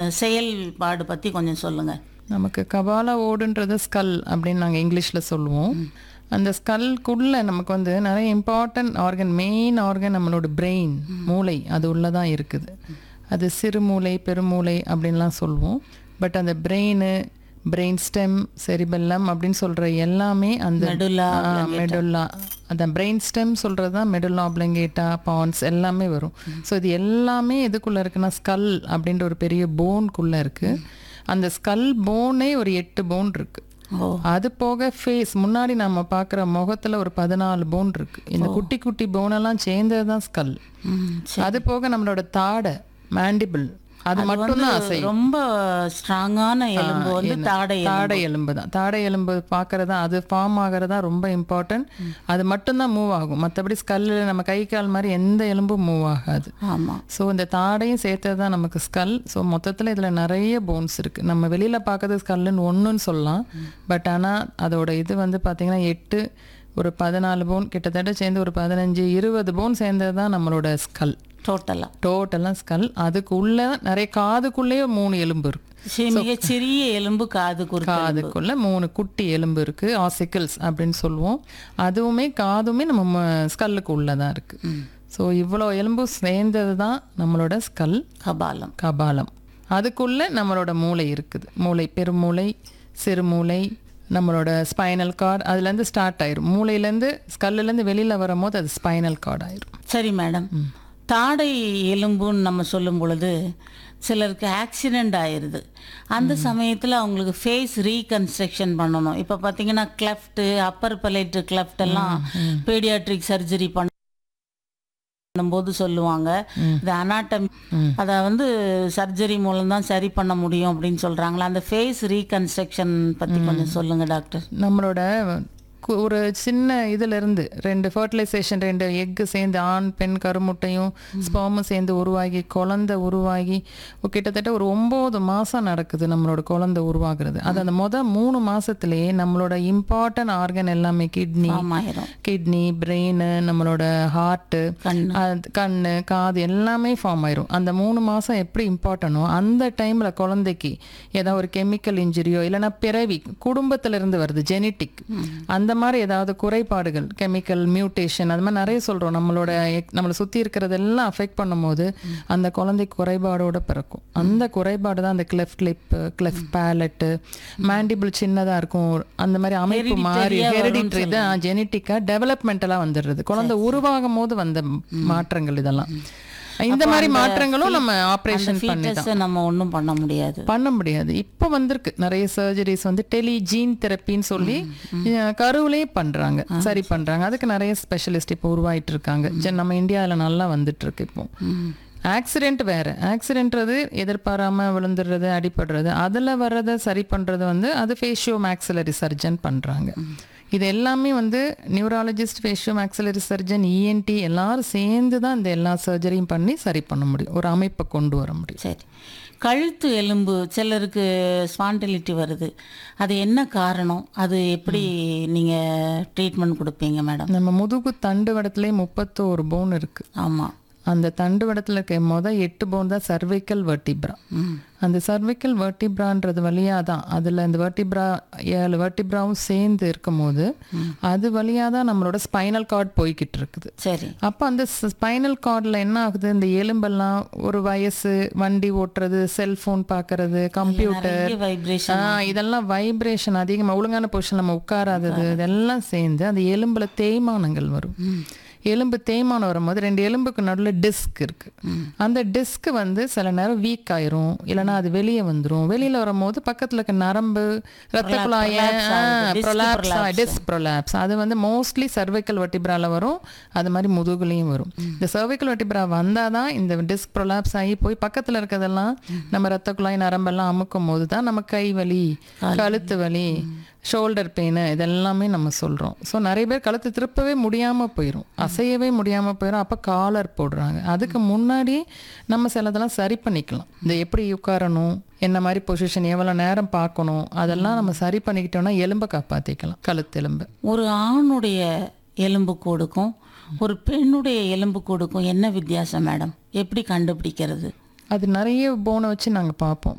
செயல்பாடு பற்றி கொஞ்சம் சொல்லுங்கள் நமக்கு கபால ஓடுன்றது ஸ்கல் அப்படின்னு நாங்கள் இங்கிலீஷில் சொல்லுவோம் அந்த ஸ்கல்குள்ளே நமக்கு வந்து நிறைய இம்பார்ட்டன்ட் ஆர்கன் மெயின் ஆர்கன் நம்மளோட பிரெயின் மூளை அது உள்ளே தான் இருக்குது அது சிறுமூளை பெருமூளை அப்படின்லாம் சொல்லுவோம் பட் அந்த பிரெயின் பிரெயின் ஸ்டெம் செரிபெல்லம் அப்படின்னு சொல்கிற எல்லாமே அந்த மெடுலா மெடுல்லா அந்த பிரெயின் ஸ்டெம் சொல்கிறது தான் மெடுல்லா ஆப்ளங்கேட்டா பான்ஸ் எல்லாமே வரும் ஸோ இது எல்லாமே எதுக்குள்ளே இருக்குன்னா ஸ்கல் அப்படின்ற ஒரு பெரிய போன்குள்ளே இருக்குது அந்த ஸ்கல் போனே ஒரு எட்டு போன் இருக்கு ஓ அது போக ஃபேஸ் முன்னாடி நம்ம பார்க்குற முகத்துல ஒரு பதினாலு போன் இருக்கு இந்த குட்டி குட்டி போனெல்லாம் சேர்ந்தது தான் ஸ்கல் ம் அது போக நம்மளோட தாடை மேண்டிபிள் அது மட்டும்தான் அசையும் ரொம்ப ஸ்ட்ராங்கான எலும்பு வந்து தாடை எலும்பு. தாடை எலும்பு தான் தாடை எலும்பு பார்க்கறதா அது ஃபார்ம் ஆகிறதா ரொம்ப இம்பார்ட்டன்ட் அது மட்டும்தான் மூவ் ஆகும் மற்றபடி ஸ்கல்லில் நம்ம கை கால் மாதிரி எந்த எலும்பும் மூவ் ஆகாது ஆமா ஸோ இந்த தாடையும் சேர்த்தது தான் நமக்கு ஸ்கல் ஸோ மொத்தத்தில் இதில் நிறைய போன்ஸ் இருக்குது நம்ம வெளியில் பார்க்கறது ஸ்கல்லுன்னு ஒன்றுன்னு சொல்லலாம் பட் ஆனால் அதோட இது வந்து பார்த்திங்கன்னா எட்டு ஒரு பதினாலு போன் கிட்டத்தட்ட சேர்ந்து ஒரு பதினஞ்சு இருபது போன் சேர்ந்தது தான் நம்மளோட ஸ்கல் டோட்டலா டோட்டலாக ஸ்கல் அதுக்கு உள்ள நிறைய காதுக்குள்ளேயே மூணு எலும்பு இருக்கு மிகச் சிறிய எலும்பு காது குறுக்கு காதுக்குள்ள மூணு குட்டி எலும்பு இருக்கு ஆசிக்கல்ஸ் அப்படின்னு சொல்லுவோம் அதுவுமே காதுமே நம்ம ஸ்கல்லுக்கு உள்ளதான் இருக்கு ஸோ இவ்வளோ எலும்பு சேர்ந்தது தான் நம்மளோட ஸ்கல் கபாலம் கபாலம் அதுக்குள்ள நம்மளோட மூளை இருக்குது மூளை பெருமூளை சிறுமூளை நம்மளோட ஸ்பைனல் கார்டு அதுலேருந்து ஸ்டார்ட் ஆயிரும் மூளையிலேருந்து ஸ்கல்லுலேருந்து வெளியில் வரும்போது அது ஸ்பைனல் கார்டு ஆயிரும் சரி மேடம் தாடை எலும்புன்னு நம்ம சொல்லும் பொழுது சிலருக்கு ஆக்சிடெண்ட் ஆயிடுது அந்த சமயத்தில் அவங்களுக்கு ஃபேஸ் ரீகன்ஸ்ட்ரக்ஷன் பண்ணணும் இப்போ பார்த்தீங்கன்னா கிளஃப்ட்டு அப்பர் பலைட்டு கிளஃப்ட் எல்லாம் பீடியாட்ரிக் சர்ஜரி பண்ணும்போது சொல்லுவாங்க இது அனாட்டம் அதை வந்து சர்ஜரி மூலம் தான் சரி பண்ண முடியும் அப்படின்னு சொல்கிறாங்களா அந்த ஃபேஸ் ரீகன்ஸ்ட்ரக்ஷன் பற்றி கொஞ்சம் சொல்லுங்க டாக்டர் நம்மளோட கு- ஒரு சின்ன இதுல இருந்து ரெண்டு ஃபர்டிலைசேஷன் ரெண்டு எக்கு சேர்ந்து ஆண் பெண் கருமுட்டையும் ஸ்பாமும் சேர்ந்து உருவாகி குழந்தை உருவாகி ஒரு கிட்டத்தட்ட ஒரு ஒம்பது மாசம் நடக்குது நம்மளோட குழந்தை உருவாகிறது அது அந்த முத மூணு மாசத்துலயே நம்மளோட இம்பார்ட்டன்ட் ஆர்கன் எல்லாமே கிட்னி ஃபார்ம் ஆயிரும் கிட்னி பிரெயின் நம்மளோட ஹார்ட்டு கண்ணு கண்ணு காது எல்லாமே ஃபார்ம் ஆயிரும் அந்த மூணு மாதம் எப்படி இம்பார்ட்டனோ அந்த டைமில் குழந்தைக்கு ஏதாவது ஒரு கெமிக்கல் இன்ஜுரியோ இல்லைன்னா பிறவி குடும்பத்துல இருந்து வருது ஜெனட்டிக் அந்த மாதிரி ஏதாவது குறைபாடுகள் கெமிக்கல் மியூட்டேஷன் அது மாதிரி நிறைய சொல்கிறோம் நம்மளோட எக்- நம்மளை சுற்றி இருக்கிறதெல்லாம் அஃபெக்ட் பண்ணும்போது அந்த குழந்தை குறைபாடோட பிறக்கும் அந்த குறைபாடு தான் அந்த cleft lip cleft palate mandible சின்னதாக இருக்கும் அந்த மாதிரி அமைப்பு மாறி ஹெரிடிட்ரி தான் ஜெனட்டிக்காக டெவலப்மெண்டலாக வந்துடுறது குழந்தை உருவாகும் போது வந்த மாற்றங்கள் இதெல்லாம் இந்த மாதிரி மாற்றங்களும் நம்ம ஆப்ரேஷன் பண்ணி தான் ஃபீட்டஸை நம்ம ஒன்றும் பண்ண முடியாது பண்ண முடியாது இப்போ வந்திருக்கு நிறைய சர்ஜரிஸ் வந்து டெலி ஜீன் தெரப்பின்னு சொல்லி அஹ், கருவிலே பண்றாங்க சரி பண்றாங்க அதுக்கு நிறைய ஸ்பெஷலிஸ்ட் இப்போ உருவாயிட்டு இருக்காங்க ஜ- நம்ம இந்தியாவில் நல்லா வந்துட்டு இருக்கு இப்போ ஆக்சிடென்ட் வேற ஆக்சிடென்ட்றது எதிர்பாராம விழுந்துடுறது அடிபடுறது அதில் வர்றதை சரி பண்றது வந்து அது ஃபேஷியோ மேக்ஸிலரி சர்ஜன் பண்றாங்க இது எல்லாமே வந்து neurologist facio maxillary surgeon ENT எல்லாரும் சேர்ந்து தான் இந்த எல்லா சர்ஜரியும் பண்ணி சரி பண்ண முடியும் ஒரு அமைப்பை கொண்டு வர முடியும் சரி கழுத்து எலும்பு சிலருக்கு ஸ்பாண்டிலிட்டி வருது அது என்ன காரணம் அது எப்படி நீங்கள் ட்ரீட்மெண்ட் கொடுப்பீங்க மேடம் நம்ம முதுகு தண்டு வடத்துலேயே முப்பத்தோரு போன் இருக்கு ஆமாம் அந்த தண்டு வடத்தில் இருக்க மொத எட்டு போன் தான் சர்வைக்கல் வெர்டிப்ரா ம் அந்த சர்வைக்கல் வெர்டிப்ரான்றது வழியாக தான் அதில் இந்த வெர்டிப்ரா ஏழு வெர்டிப்ராவும் சேர்ந்து இருக்கும்போது அது வழியாக தான் நம்மளோட ஸ்பைனல் கார்டு போய்கிட்டு இருக்குது சரி அப்போ அந்த ஸ்பைனல் கார்டில் என்ன ஆகுது இந்த எலும்பெல்லாம் ஒரு வயசு வண்டி ஓட்டுறது செல்ஃபோன் பார்க்கறது கம்ப்யூட்டர் நிறைய வைப்ரேஷன் ஆ, இதெல்லாம் வைப்ரேஷன் அதிகமாக ஒழுங்கான பொசிஷன் நம்ம உட்காராதது இதெல்லாம் சேர்ந்து அந்த எலும்புல தேய்மானங்கள் வரும் எலும்பு தேய்மானம் வரும்போது ரெண்டு எலும்புக்கு நடுவில் டிஸ்க் இருக்கு அந்த டிஸ்க் வந்து சில நேரம் வீக் ஆயிரும் இல்லைன்னா அது வெளியே வந்துரும் வெளியில வரும்போது பக்கத்துல இருக்க நரம்பு ரத்த குழாய prolapse ஆகுது. Disc ப்ரொலாப்ஸ் டிஸ்க் ப்ரொலாப்ஸ் அது வந்து மோஸ்ட்லி சர்வைக்கல் வெட்டிப்ரால வரும் அது மாதிரி முதுகுலையும் வரும் இந்த சர்வைக்கல் வெட்டிப்ரா வந்தாதான் இந்த டிஸ்க் ப்ரொலாப்ஸ் ஆகி போய் பக்கத்துல இருக்கிறதெல்லாம் நம்ம ரத்த குழாய் நரம்பெல்லாம் அமுக்கும் போது தான் நம்ம கை வலி கழுத்து வலி ஷோல்டர் பெயின் இதெல்லாமே நம்ம சொல்றோம் ஸோ நிறைய பேர் கழுத்து திருப்பவே முடியாம போயிடும் அசையவே முடியாம போயிடும் அப்ப காலர் போடுறாங்க அதுக்கு முன்னாடி நம்ம சிலதெல்லாம் சரி பண்ணிக்கலாம் இந்த எப்படி உட்காரணும் என்ன மாதிரி பொசிஷன் எவ்வளோ நேரம் பார்க்கணும் அதெல்லாம் நம்ம சரி பண்ணிக்கிட்டோம்னா எலும்பை காப்பாற்றிக்கலாம் கழுத்து எலும்பு ஒரு ஆணுடைய எலும்பு கூடுக்கும் ஒரு பெண்ணுடைய எலும்பு கூடுக்கும் என்ன வித்தியாசம் மேடம் எப்படி கண்டுபிடிக்கிறது அது நிறைய போனை வச்சு நாங்கள் பார்ப்போம்